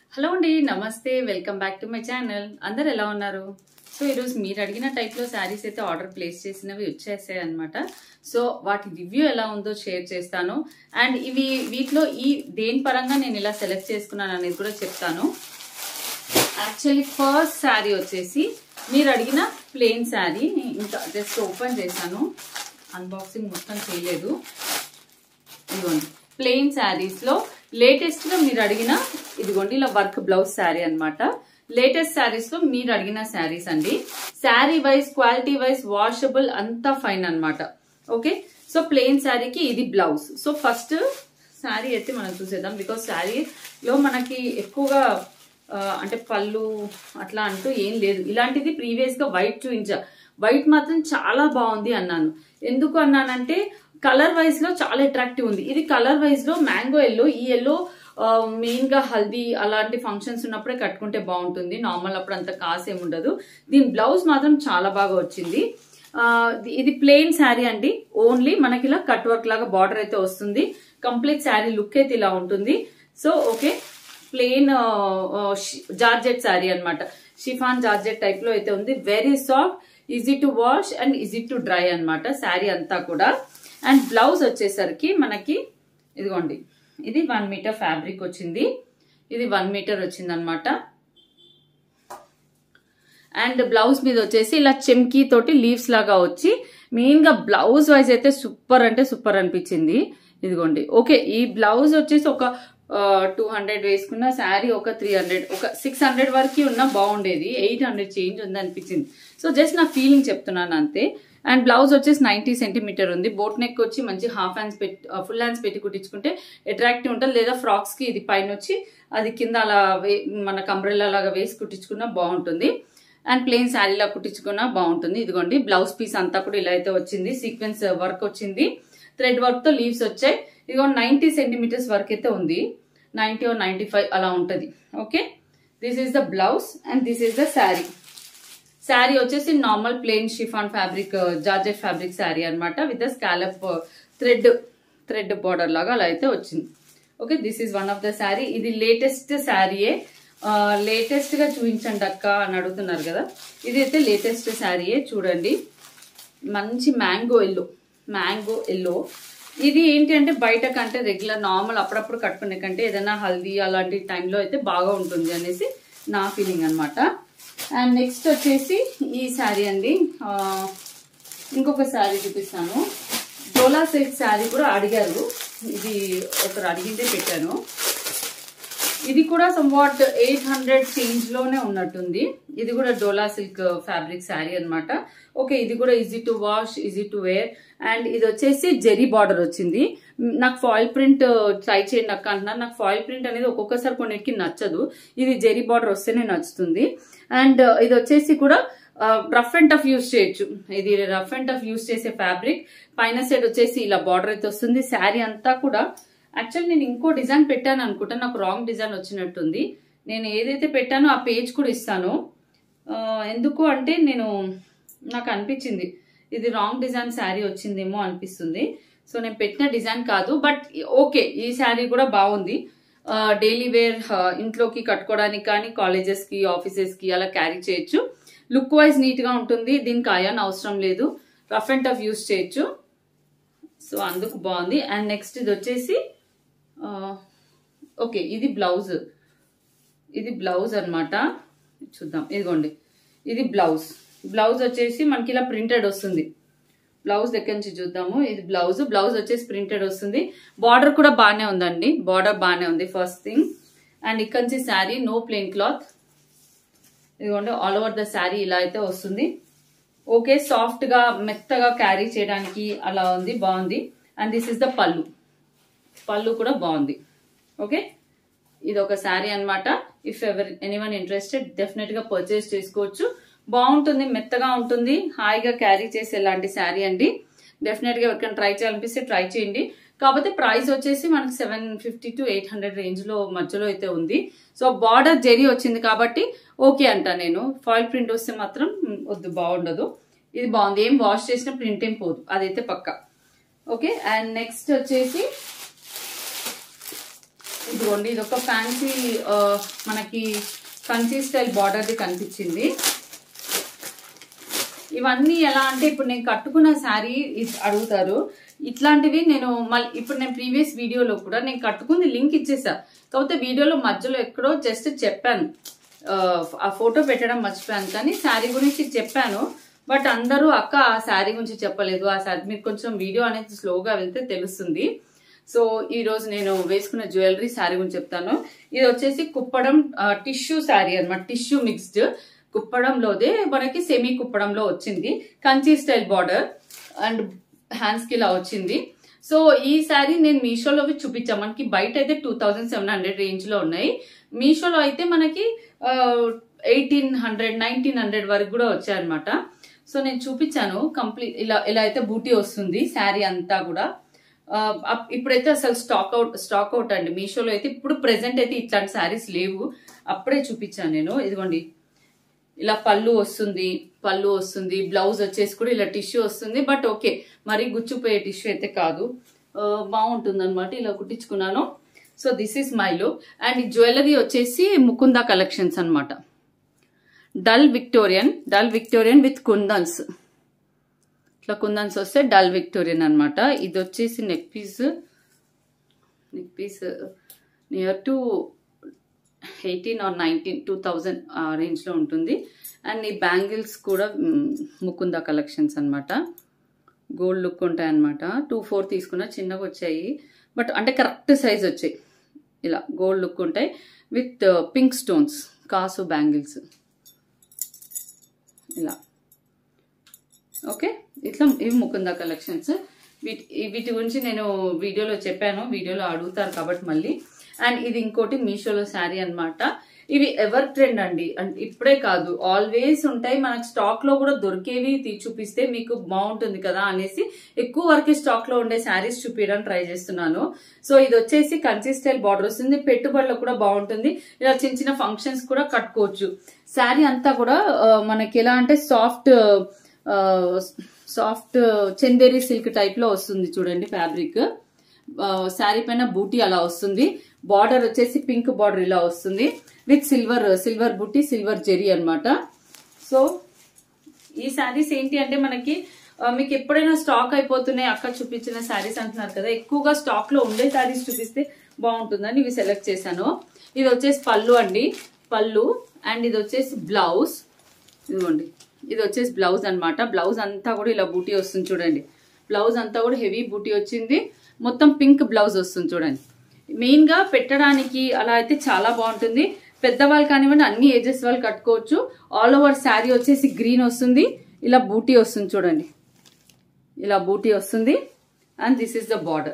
hello అండి నమస్తే welcome back to my channel అందరు ఎలా ఉన్నారు సో ఈరోజు మీరు అడిగిన టైప్లో శారీస్ అయితే ఆర్డర్ ప్లేస్ చేసినవి వచ్చేసాయి అనమాట సో వాటి రివ్యూ ఎలా ఉందో షేర్ చేస్తాను అండ్ ఇవి వీటిలో ఈ దేని పరంగా నేను ఇలా సెలెక్ట్ చేసుకున్నాను అనేది కూడా చెప్తాను యాక్చువల్లీ ఫస్ట్ శారీ వచ్చేసి మీరు అడిగిన ప్లెయిన్ శారీ ఇంకా జస్ట్ ఓపెన్ చేశాను అన్బాక్సింగ్ మొత్తం చేయలేదు ఇదిగోండి ప్లెయిన్ శారీస్ లో లేటెస్ట్ గా మీరు అడిగిన ఇదిగోండి ఇలా వర్క్ బ్లౌజ్ శారీ అనమాట లేటెస్ట్ శారీస్ లో మీరు అడిగిన శారీస్ అండి sari wise quality wise washable అంతా ఫైన్ అనమాట ఓకే సో ప్లెయిన్ శారీకి ఇది బ్లౌజ్ సో ఫస్ట్ శారీ అయితే మనం చూసేద్దాం బికాస్ శారీలో మనకి ఎక్కువగా అంటే పళ్ళు అట్లా అంటూ ఏం లేదు ఇలాంటిది ప్రీవియస్ గా వైట్ చూపించా వైట్ మాత్రం చాలా బాగుంది అన్నాను ఎందుకు అన్నానంటే కలర్ వైజ్ లో చాలా అట్రాక్టివ్ ఉంది ఇది కలర్ వైజ్ లో మ్యాంగో ఎల్లో ఈ ఎల్లో మెయిన్ గా హల్దీ అలాంటి ఫంక్షన్స్ ఉన్నప్పుడే కట్టుకుంటే బాగుంటుంది నార్మల్ అప్పుడు అంత కాసేం ఉండదు దీని బ్లౌజ్ మాత్రం చాలా బాగా వచ్చింది ఇది ప్లెయిన్ శారీ అండి ఓన్లీ మనకి ఇలా కట్ వర్క్ లాగా బార్డర్ అయితే వస్తుంది కంప్లీట్ శారీ లుక్ అయితే ఇలా ఉంటుంది so okay plain georgette sari అనమాట షిఫాన్ జార్జెట్ టైప్ లో అయితే ఉంది very soft easy to wash and easy to dry అనమాట శారీ అంతా కూడా అండ్ బ్లౌజ్ వచ్చేసరికి మనకి ఇదిగోండి ఇది వన్ మీటర్ ఫ్యాబ్రిక్ వచ్చింది ఇది వన్ మీటర్ వచ్చింది అనమాట అండ్ బ్లౌజ్ మీద వచ్చేసి ఇలా చెమ్కీ తోటి లీవ్స్ లాగా వచ్చి మెయిన్ గా బ్లౌజ్ వైజ్ అయితే సూపర్ అంటే సూపర్ అనిపించింది ఇదిగోండి ఓకే ఈ బ్లౌజ్ వచ్చేసి ఒక టూ హండ్రెడ్ వేసుకున్న శారీ ఒక త్రీ హండ్రెడ్ ఒక సిక్స్ హండ్రెడ్ వరకు ఉన్నా బాగుండేది ఎయిట్ హండ్రెడ్ చేంజ్ ఉంది అనిపించింది సో జస్ట్ నా ఫీలింగ్ చెప్తున్నాను అంతే అండ్ బ్లౌజ్ వచ్చేసి నైన్టీ సెంటీమీటర్ ఉంది బోట్ నెక్ వచ్చి మంచి హాఫ్ హ్యాండ్స్ పెట్టి ఫుల్ హ్యాండ్స్ పెట్టి కుట్టించుకుంటే అట్రాక్టివ్ ఉంటుంది లేదా ఫ్రాక్స్ కి ఇది పైన వచ్చి అది కింద అలా మన కంబ్రెల్లా లాగా వేసి కుట్టించుకున్నా బాగుంటుంది అండ్ ప్లెయిన్ శారీలా కుట్టించుకున్నా బాగుంటుంది ఇదిగోండి బ్లౌజ్ పీస్ అంతా కూడా ఇలా అయితే వచ్చింది సీక్వెన్స్ వర్క్ వచ్చింది థ్రెడ్ వర్క్ తో లీవ్స్ వచ్చాయి ఇదిగో నైన్టీ సెంటీమీటర్స్ వరకు అయితే ఉంది నైన్టీ ఆర్ నైన్టీ ఫైవ్ అలా ఉంటుంది okay this is the blouse and this is the sari sari వచ్చేసి normal plain chiffon fabric georgette fabric sari అనమాట with the scallop thread thread border లాగా అలా అయితే వచ్చింది okay this is one of the sari ఇది latest శారీయే latest గా చూపించండి అక్క అని అడుగుతున్నారు కదా ఇది అయితే లేటెస్ట్ శారీయే చూడండి మంచి మ్యాంగో ఎల్లో మ్యాంగో ఎల్లో ఇది ఏంటి అంటే బయట కంటే రెగ్యులర్ నార్మల్ అప్పుడప్పుడు కట్టుకునే కంటే ఏదైనా హల్దీ అలాంటి టైంలో అయితే బాగా ఉంటుంది అనేసి నా ఫీలింగ్ అనమాట అండ్ నెక్స్ట్ వచ్చేసి ఈ శారీ అండి ఇంకొక శారీ చూపిస్తాను డోలా సిల్క్ శారీ కూడా అడిగారు ఇది ఒకరు అడిగిందే పెట్టాను ఇది కూడా సమ్వాట్ ఎయిట్ హండ్రెడ్ చేంజ్ లోనే ఉన్నట్టుంది ఇది కూడా డోలా సిల్క్ ఫ్యాబ్రిక్ శారీ అనమాట ఓకే ఇది కూడా easy to wash easy to wear and ఇది వచ్చేసి జెరీ బార్డర్ వచ్చింది నాకు ఫాయిల్ ప్రింట్ ట్రై చేయండి అక్క అంటున్నారు నాకు ఫాయిల్ ప్రింట్ అనేది ఒక్కొక్కసారి కొన్నిటికి నచ్చదు ఇది జెరీ బార్డర్ వస్తేనే నచ్చుతుంది అండ్ ఇది వచ్చేసి కూడా రఫ్ అండ్ టఫ్ యూస్ చేయొచ్చు ఇది రఫ్ అండ్ టఫ్ యూస్ చేసే ఫ్యాబ్రిక్ పైన సైడ్ వచ్చేసి ఇలా బార్డర్ అయితే వస్తుంది శారీ అంతా కూడా యాక్చువల్ నేను ఇంకో డిజైన్ పెట్టాను అనుకుంటా నాకు రాంగ్ డిజైన్ వచ్చినట్టుంది నేను ఏదైతే పెట్టానో ఆ పేజ్ కూడా ఇస్తాను ఎందుకు అంటే నేను నాకు అనిపించింది ఇది రాంగ్ డిజైన్ శారీ వచ్చిందేమో అనిపిస్తుంది సో నేను పెట్టిన డిజైన్ కాదు బట్ ఓకే ఈ శారీ కూడా బాగుంది డైలీ వేర్ ఇంట్లోకి కట్టుకోవడానికి కానీ కాలేజెస్కి ఆఫీసెస్కి అలా క్యారీ చేయొచ్చు లుక్ వైజ్ నీట్గా ఉంటుంది దీనికి అయాన్ అవసరం లేదు రఫ్ అండ్ టఫ్ యూస్ చేయొచ్చు సో అందుకు బాగుంది అండ్ నెక్స్ట్ ఇది వచ్చేసి ఓకే ఇది బ్లౌజ్ ఇది బ్లౌజ్ అనమాట చూద్దాం ఇదిగోండి ఇది బ్లౌజ్ బ్లౌజ్ వచ్చేసి మనకి ఇలా ప్రింటెడ్ వస్తుంది బ్లౌజ్ దగ్గర నుంచి చూద్దాము ఇది బ్లౌజ్ బ్లౌజ్ వచ్చేసి ప్రింటెడ్ వస్తుంది బార్డర్ కూడా బాగానే ఉందండి బార్డర్ బాగానే ఉంది ఫస్ట్ థింగ్ అండ్ ఇక్కడ నుంచి శారీ నో ప్లెయిన్ క్లాత్ ఇదిగోండి ఆల్ ఓవర్ ద శారీ ఇలా అయితే వస్తుంది ఓకే సాఫ్ట్ గా మెత్తగా క్యారీ చేయడానికి అలా ఉంది బాగుంది అండ్ దిస్ ఇస్ ద పళ్ళు పళ్ళు కూడా బాగుంది ఓకే ఇది ఒక శారీ అనమాట if ever anyone interested definite గా పర్చేస్ చేసుకోవచ్చు బాగుంటుంది మెత్తగా ఉంటుంది హాయిగా క్యారీ చేసే లాంటి శారీ అండి డెఫినెట్ గా ఎవరికైనా ట్రై చేయాలనిపిస్తే ట్రై చేయండి కాకపోతే ప్రైస్ వచ్చేసి మనకి seven fifty to eight hundred range లో మధ్యలో అయితే ఉంది సో బార్డర్ జెరీ వచ్చింది కాబట్టి ఓకే అంట నేను ఫాయిల్ ప్రింట్ వస్తే మాత్రం వద్దు బాగుండదు ఇది బాగుంది ఏం వాష్ చేసిన ప్రింట్ ఏం పోదు అదైతే పక్క ఓకే అండ్ నెక్స్ట్ వచ్చేసి ఇదిగోండి ఇది ఒక ఫ్యాన్సీ మనకి కంచి స్టైల్ బార్డర్ది కనిపించింది ఇవన్నీ ఎలా అంటే ఇప్పుడు నేను కట్టుకున్న శారీ అడుగుతారు ఇట్లాంటివి నేను మళ్ళీ ఇప్పుడు నేను ప్రీవియస్ వీడియోలో కూడా నేను కట్టుకుంది లింక్ ఇచ్చేసా కాకపోతే వీడియోలో మధ్యలో ఎక్కడో జస్ట్ చెప్పాను ఆ, ఆ ఫోటో పెట్టడం మర్చిపోయాను కానీ శారీ గురించి చెప్పాను బట్ అందరూ అక్క ఆ శారీ గురించి చెప్పలేదు ఆ శారీ మీకు కొంచెం వీడియో అనేది స్లోగా వెళ్తే తెలుస్తుంది సో ఈ రోజు నేను వేసుకున్న జ్యువెలరీ శారీ గురించి చెప్తాను ఇది వచ్చేసి కుప్పడం టిష్యూ శారీ అన్నమాట టిష్యూ మిక్స్డ్ కుప్పడంలోదే మనకి సెమీ కుప్పడంలో వచ్చింది Kanchi style border and hands కి ఇలా వచ్చింది సో ఈ శారీ నేను మీషోలో చూపించాను మనకి బయట అయితే two thousand seven hundred range లో ఉన్నాయి మీషోలో అయితే మనకి ఎయిటీన్ హండ్రెడ్ నైన్టీన్ హండ్రెడ్ వరకు కూడా వచ్చాయన్నమాట సో నేను చూపించాను కంప్లీట్ ఇలా ఇలా అయితే బూటీ వస్తుంది శారీ అంతా కూడా ఆ, అప్- ఇప్పుడైతే అసలు స్టాక్ అవుట్ స్టాక్ అవుట్ అండి మీషోలో అయితే ఇప్పుడు ప్రెసెంట్ అయితే ఇట్లాంటి శారీస్ లేవు అప్పుడే చూపించాను నేను ఇదిగోండి ఇలా పళ్ళు వస్తుంది పళ్ళు వస్తుంది బ్లౌజ్ వచ్చేసి కూడా ఇలా టిష్యూ వస్తుంది బట్ ఓకే మరి గుచ్చుపోయే టిష్యూ అయితే కాదు బాగుంటుంది అనమాట ఇలా కుట్టించుకున్నాను so this is my look and ఈ జ్యువెలరీ వచ్చేసి ముకుందా కలెక్షన్స్ అన్నమాట dull Victorian dull Victorian with kundans ఇట్లా కుందన్స్ వస్తే డల్ విక్టోరియన్ అన్నమాట ఇది వచ్చేసి neck piece neck piece near to eighteen or nineteen two thousand ఆ రేంజ్లో ఉంటుంది అండ్ ఈ బ్యాంగిల్స్ కూడా మ్, ముకుంద కలెక్షన్స్ అన్నమాట గోల్డ్ లుక్ ఉంటాయి అనమాట టూ ఫోర్ తీసుకున్న చిన్నగా వచ్చాయి బట్ అంటే కరెక్ట్ సైజ్ వచ్చాయి ఇలా గోల్డ్ లుక్ ఉంటాయి విత్ పింక్ స్టోన్స్ కాసు బ్యాంగిల్స్ ఇలా ఓకే ఇట్లా ఇవి ముకుంద కలెక్షన్స్ వీటి వీటి గురించి నేను వీడియోలో చెప్పాను వీడియోలో అడుగుతారు కాబట్టి మళ్ళీ అండ్ ఇది ఇంకోటి మీషోలో శారీ అన్నమాట ఇవి ఎవర్ ట్రెండ్ అండి అండ్ ఇప్పుడే కాదు ఆల్వేస్ ఉంటాయి మనకు స్టాక్ లో కూడా దొరికేవి తీ- చూపిస్తే మీకు బాగుంటుంది కదా అనేసి ఎక్కువ వరకు స్టాక్ లో ఉండే శారీస్ చూపించడానికి ట్రై చేస్తున్నాను సో ఇది వచ్చేసి కంచి స్టైల్ బార్డర్ వస్తుంది పెట్టుబడులకు కూడా బాగుంటుంది ఇలా చిన్న చిన్న ఫంక్షన్స్ కూడా కట్టుకోవచ్చు శారీ అంతా కూడా ఆ, మనకి ఎలా అంటే soft soft Chanderi silk type లో వస్తుంది చూడండి ఫ్యాబ్రిక్ శారీ పైన బూటీ అలా వస్తుంది బార్డర్ వచ్చేసి పింక్ బార్డర్ ఇలా వస్తుంది విత్ సిల్వర్ సిల్వర్ బూటీ సిల్వర్ జెరీ అన్నమాట సో ఈ శారీస్ ఏంటి అంటే మనకి ఆ, మీకు ఎప్పుడైనా స్టాక్ అయిపోతున్నాయి అక్క చూపించిన శారీస్ అంటున్నారు కదా ఎక్కువగా స్టాక్ లో ఉండే శారీస్ చూపిస్తే బాగుంటుందని ఇవి సెలెక్ట్ చేశాను ఇది వచ్చేసి పళ్ళు అండి పళ్ళు అండ్ ఇది వచ్చేసి బ్లౌజ్ ఇదిగోండి ఇది వచ్చేసి బ్లౌజ్ అన్నమాట బ్లౌజ్ అంతా కూడా ఇలా బూటీ వస్తుంది చూడండి బ్లౌజ్ అంతా కూడా హెవీ బూటీ వచ్చింది మొత్తం పింక్ బ్లౌజ్ వస్తుంది చూడండి మెయిన్ గా పెట్టడానికి అలా అయితే చాలా బాగుంటుంది పెద్దవాళ్ళు కానివ్వండి అన్ని ఏజెస్ వాళ్ళు కట్టుకోవచ్చు ఆల్ ఓవర్ శారీ వచ్చేసి గ్రీన్ వస్తుంది ఇలా బూటీ వస్తుంది చూడండి ఇలా బూటీ వస్తుంది and this is the border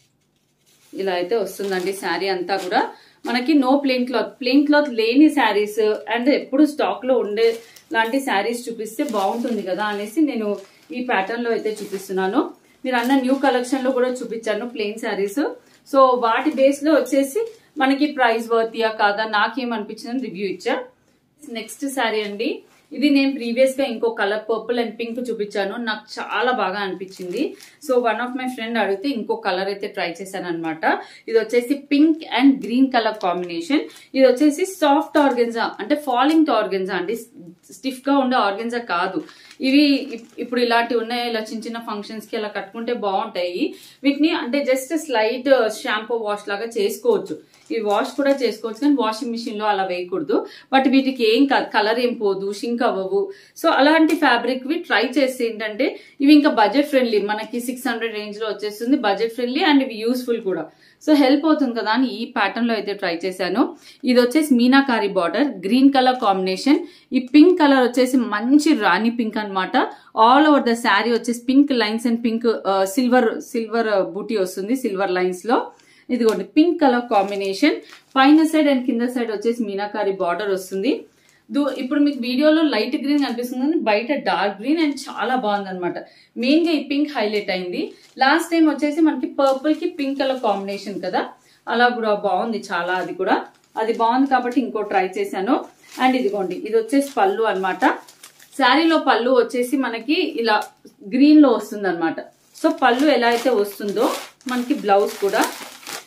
ఇలా అయితే వస్తుందండి శారీ అంతా కూడా మనకి no plain cloth plain cloth లేని శారీస్ అండ్ ఎప్పుడు స్టాక్ లో ఉండే లాంటి శారీస్ చూపిస్తే బాగుంటుంది కదా అనేసి నేను ఈ ప్యాటర్న్ లో అయితే చూపిస్తున్నాను మీరు అన్న న్యూ కలెక్షన్ లో కూడా చూపించాను ప్లెయిన్ శారీస్ సో వాటి బేస్ లో వచ్చేసి మనకి ప్రైస్ వర్తియా కాదా నాకేమనిపించిందని రివ్యూ ఇచ్చా నెక్స్ట్ శారీ అండి ఇది నేను ప్రీవియస్ గా ఇంకో కలర్ పర్పుల్ అండ్ పింక్ చూపించాను నాకు చాలా బాగా అనిపించింది so one of my friend అడిగితే ఇంకో కలర్ అయితే ట్రై చేశాను అనమాట ఇది వచ్చేసి pink and green colour combination ఇది వచ్చేసి సాఫ్ట్ ఆర్గెన్జా అంటే ఫాలింగ్ టు ఆర్గెన్జా అండి స్టిఫ్ గా ఉండే ఆర్గెన్జా కాదు ఇవి ఇప్- ఇప్పుడు ఇలాంటివి ఉన్నాయి ఇలా చిన్న చిన్న ఫంక్షన్స్ కి ఇలా కట్టుకుంటే బాగుంటాయి వీటిని అంటే జస్ట్ స్లైట్ షాంపూ వాష్ లాగా చేసుకోవచ్చు ఈ వాష్ కూడా చేసుకోవచ్చు కానీ వాషింగ్ మిషన్ లో అలా వేయకూడదు బట్ వీటికి ఏం కాదు కలర్ ఏం పోదు షింక్ అవ్వవు సో అలాంటి ఫ్యాబ్రిక్ వి ట్రై చేసి ఏంటంటే ఇవి ఇంకా బడ్జెట్ ఫ్రెండ్లీ మనకి సిక్స్ హండ్రెడ్ రేంజ్ లో వచ్చేస్తుంది బడ్జెట్ ఫ్రెండ్లీ అండ్ ఇవి యూస్ఫుల్ కూడా సో హెల్ప్ అవుతుంది కదా అని ఈ ప్యాటర్న్ లో అయితే ట్రై చేశాను ఇది వచ్చేసి meenakari border green colour combination ఈ పింక్ కలర్ వచ్చేసి మంచి రాణి పింక్ అన్నమాట ఆల్ ఓవర్ ద శారీ వచ్చేసి pink lines and pink silver silver బూటీ వస్తుంది సిల్వర్ లైన్స్ లో ఇదిగోండి పింక్ కలర్ కాంబినేషన్ పైన సైడ్ అండ్ కింద సైడ్ వచ్చేసి మీనాకారి బార్డర్ వస్తుంది దూ- ఇప్పుడు మీకు వీడియోలో లైట్ గ్రీన్ కనిపిస్తుంది కానీ బయట డార్క్ గ్రీన్ అండ్ చాలా బాగుంది అనమాట మెయిన్ గా ఈ పింక్ హైలైట్ అయింది లాస్ట్ టైం వచ్చేసి మనకి పర్పుల్ కి పింక్ కలర్ కాంబినేషన్ కదా అలా కూడా బాగుంది చాలా అది కూడా అది బాగుంది కాబట్టి ఇంకో ట్రై చేశాను అండ్ ఇదిగోండి ఇది వచ్చేసి పళ్ళు అన్నమాట శారీలో పళ్ళు వచ్చేసి మనకి ఇలా గ్రీన్ లో వస్తుంది అనమాట సో పళ్ళు ఎలా అయితే వస్తుందో మనకి బ్లౌజ్ కూడా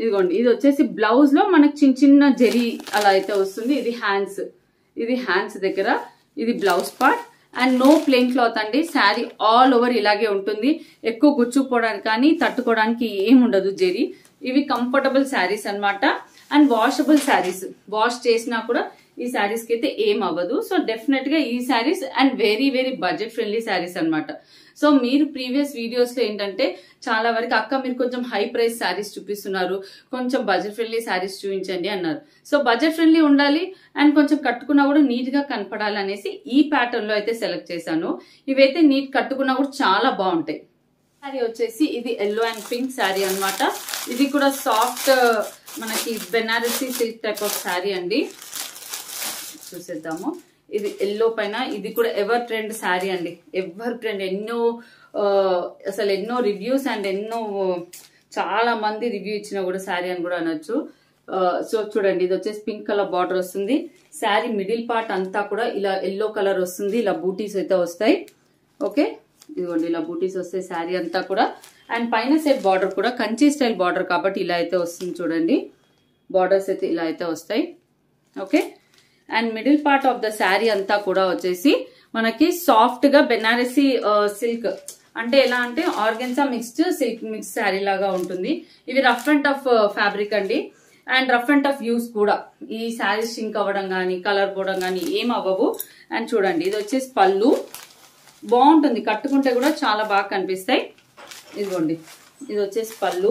ఇదిగోండి ఇది వచ్చేసి బ్లౌజ్ లో మనకి చిన్న చిన్న జెరీ అలా అయితే వస్తుంది ఇది హ్యాండ్స్ ఇది హ్యాండ్స్ దగ్గర ఇది blouse part and no plain cloth అండి శారీ ఆల్ ఓవర్ ఇలాగే ఉంటుంది ఎక్కువ గుచ్చుకుపోవడానికి కానీ తట్టుకోవడానికి ఏం ఉండదు జెరీ ఇవి కంఫర్టబుల్ శారీస్ అన్నమాట అండ్ వాషబుల్ శారీస్ వాష్ చేసినా కూడా ఈ శారీస్ కి అయితే ఏం అవ్వదు సో డెఫినెట్ గా ఈ saris and very very budget friendly saris అన్నమాట సో మీరు ప్రీవియస్ వీడియోస్ లో ఏంటంటే చాలా వరకు అక్క మీరు కొంచెం హై ప్రైస్ శారీస్ చూపిస్తున్నారు కొంచెం బడ్జెట్ ఫ్రెండ్లీ శారీస్ చూపించండి అన్నారు సో బడ్జెట్ ఫ్రెండ్లీ ఉండాలి అండ్ కొంచెం కట్టుకున్నా కూడా నీట్ గా కనపడాలి అనేసి ఈ ప్యాటర్న్ లో అయితే సెలెక్ట్ చేశాను ఇవైతే నీట్ కట్టుకున్నా కూడా చాలా బాగుంటాయి శారీ వచ్చేసి ఇది ఎల్లో అండ్ పింక్ శారీ అన్నమాట ఇది కూడా సాఫ్ట్ మనకి Banarasi silk type of sari అండి చూసేద్దాము ఇది ఎల్లో పైన ఇది కూడా ఎవర్ ట్రెండ్ శారీ అండి ఎవర్ ట్రెండ్ ఎన్నో ఆ, అసలు ఎన్నో రివ్యూస్ అండ్ ఎన్నో చాలా మంది రివ్యూ ఇచ్చిన కూడా శారీ అని కూడా అనొచ్చు ఆ, సో చూడండి ఇది వచ్చేసి పింక్ కలర్ బార్డర్ వస్తుంది శారీ మిడిల్ పార్ట్ అంతా కూడా ఇలా ఎల్లో కలర్ వస్తుంది ఇలా బూటీస్ అయితే వస్తాయి ఓకే ఇదిగోండి ఇలా బూటీస్ వస్తాయి శారీ అంతా కూడా అండ్ పైన సైడ్ బార్డర్ కూడా కంచి స్టైల్ బార్డర్ కాబట్టి ఇలా అయితే వస్తుంది చూడండి బార్డర్స్ అయితే ఇలా అయితే వస్తాయి okay and middle part of the sari అంతా కూడా వచ్చేసి మనకి సాఫ్ట్ గా బెనారసీ సిల్క్ అంటే ఎలా అంటే organza mixed silk mix sari లాగా ఉంటుంది ఇవి రఫ్ అండ్ టఫ్ ఫ్యాబ్రిక్ అండి and rough and tough use కూడా ఈ శారీ షింక్ అవ్వడం కానీ కలర్ పోవడం కానీ ఏం అవ్వవు అండ్ చూడండి ఇది వచ్చేసి పళ్ళు బాగుంటుంది కట్టుకుంటే కూడా చాలా బాగా కనిపిస్తాయి ఇదిగోండి ఇది వచ్చేసి పళ్ళు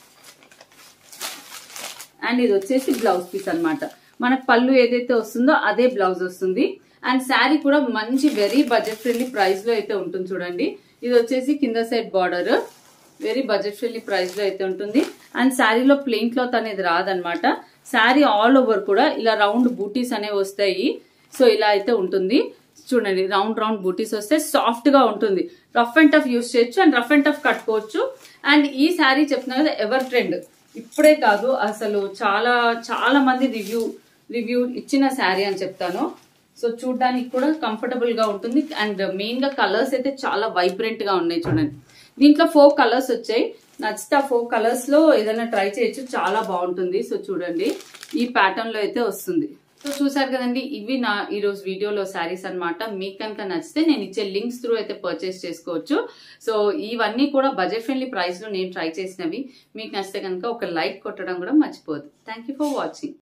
అండ్ ఇది వచ్చేసి బ్లౌజ్ పీస్ అన్నమాట మనకు పళ్ళు ఏదైతే వస్తుందో అదే బ్లౌజ్ వస్తుంది అండ్ శారీ కూడా మంచి వెరీ బడ్జెట్ ఫ్రెండ్లీ ప్రైస్ లో అయితే ఉంటుంది చూడండి ఇది వచ్చేసి కింద side border very budget friendly price లో అయితే ఉంటుంది అండ్ శారీలో ప్లెయిన్ క్లాత్ అనేది రాదనమాట శారీ ఆల్ ఓవర్ కూడా ఇలా రౌండ్ బూటీస్ అనేవి వస్తాయి సో ఇలా అయితే ఉంటుంది చూడండి రౌండ్ రౌండ్ బూటీస్ వస్తే సాఫ్ట్ గా ఉంటుంది రఫ్ అండ్ టఫ్ యూస్ చేయొచ్చు అండ్ రఫ్ అండ్ టఫ్ కట్టుకోవచ్చు అండ్ ఈ శారీ చెప్తున్నా కదా ఎవర్ ట్రెండ్ ఇప్పుడే కాదు అసలు చాలా చాలా మంది రివ్యూ రివ్యూ ఇచ్చిన శారీ అని చెప్తాను సో చూడడానికి కూడా కంఫర్టబుల్ గా ఉంటుంది అండ్ మెయిన్ గా కలర్స్ అయితే చాలా వైబ్రెంట్ గా ఉన్నాయి చూడండి దీంట్లో ఫోర్ కలర్స్ వచ్చాయి నచ్చితే ఆ ఫోర్ కలర్స్ లో ఏదైనా ట్రై చేయొచ్చు చాలా బాగుంటుంది సో చూడండి ఈ ప్యాటర్న్ లో అయితే వస్తుంది సో చూసారు కదండి ఇవి నా ఈ రోజు వీడియోలో శారీస్ అన్నమాట మీకు కనుక నచ్చితే నేను ఇచ్చే లింక్స్ త్రూ అయితే పర్చేస్ చేసుకోవచ్చు సో ఇవన్నీ కూడా బడ్జెట్ ఫ్రెండ్లీ ప్రైస్ లో నేను ట్రై చేసినవి మీకు నచ్చితే కనుక ఒక లైక్ కొట్టడం కూడా మర్చిపోదు థ్యాంక్ ఫర్ వాచింగ్